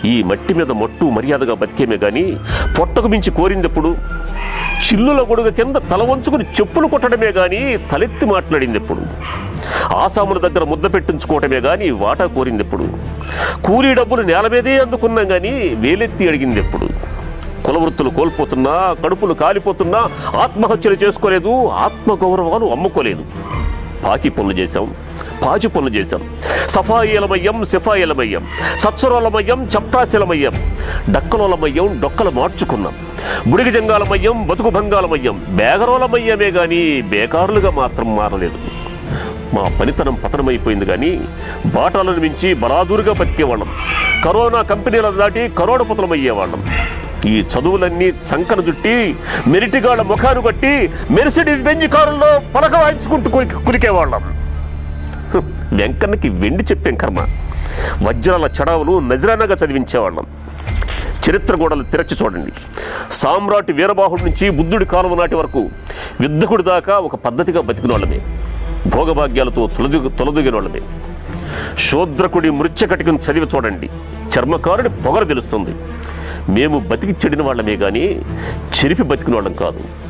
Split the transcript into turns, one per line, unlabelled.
ఈ మట్టి మీద మట్టు మర్యాదగా బతికేమే గాని పొట్టకు మించి కోరిందెప్పుడు చిల్లుల గొడుగ కింద తల వంచుకుని చెప్పులు కొట్టడమే గాని తలెత్తి మాట్లాడింది ఎప్పుడు ఆసాముల దగ్గర ముద్ద పెట్టించుకోవటమే గాని వాటా కోరింది ఎప్పుడు కూలీ డబ్బులు నేల మీదే అందుకున్నాం గాని వేలెత్తి అడిగింది ఎప్పుడు కులవృత్తులు కోల్పోతున్నా కడుపులు కాలిపోతున్నా ఆత్మహత్యలు చేసుకోలేదు ఆత్మగౌరవాలు అమ్ముకోలేదు పాకి పనులు చేశాం పాచి పనులు చేశాం సఫాయిలమయ్యం సిఫాయిలమయ్యం సత్సరోలమయ్యం చప్టాశీలమయ్యం డక్కలోలమయ్యం డొక్కలు మార్చుకున్నాం బుడిగ జంగాలమయ్యం బతుకు భంగాలమయ్యం బేగరోలమయ్యమే గాని బేకారులుగా మాత్రం మారలేదు మా పనితనం పతనమైపోయింది కానీ బాటాలను మించి బలాదూరుగా బతికేవాళ్ళం కరోనా కంపెనీల దాటి కరోడపతులమయ్యేవాళ్ళం ఈ చదువులన్నీ సంకన చుట్టి మెరిటిగాళ్ళ ముఖాను కట్టి మెర్సిడీస్ బెంజ్ కారుల్లో పలక వాయించుకుంటూ కురి- కురికేవాళ్ళం హ్, వెంకన్నకి వెండి చెప్పాం కర్మ వజ్రాల చడావులు నజరానాగా చదివించేవాళ్ళం చరిత్ర గోడలు తిరచి చూడండి సామ్రాట్ వీరబాహుడి నుంచి బుద్ధుడి కాలం నాటి వరకు యుద్ధకుడి దాకా ఒక పద్ధతిగా బతికిన వాళ్ళమే భోగభాగ్యాలతో తొలదు తొలదుగిన వాళ్ళమే శూద్రకుడి మృత్యకటికను చదివి చూడండి చర్మకారుడి పొగరు తెలుస్తుంది మేము బతికి చెడిన వాళ్ళమే కానీ చెరిపి బతికిన వాళ్ళం కాదు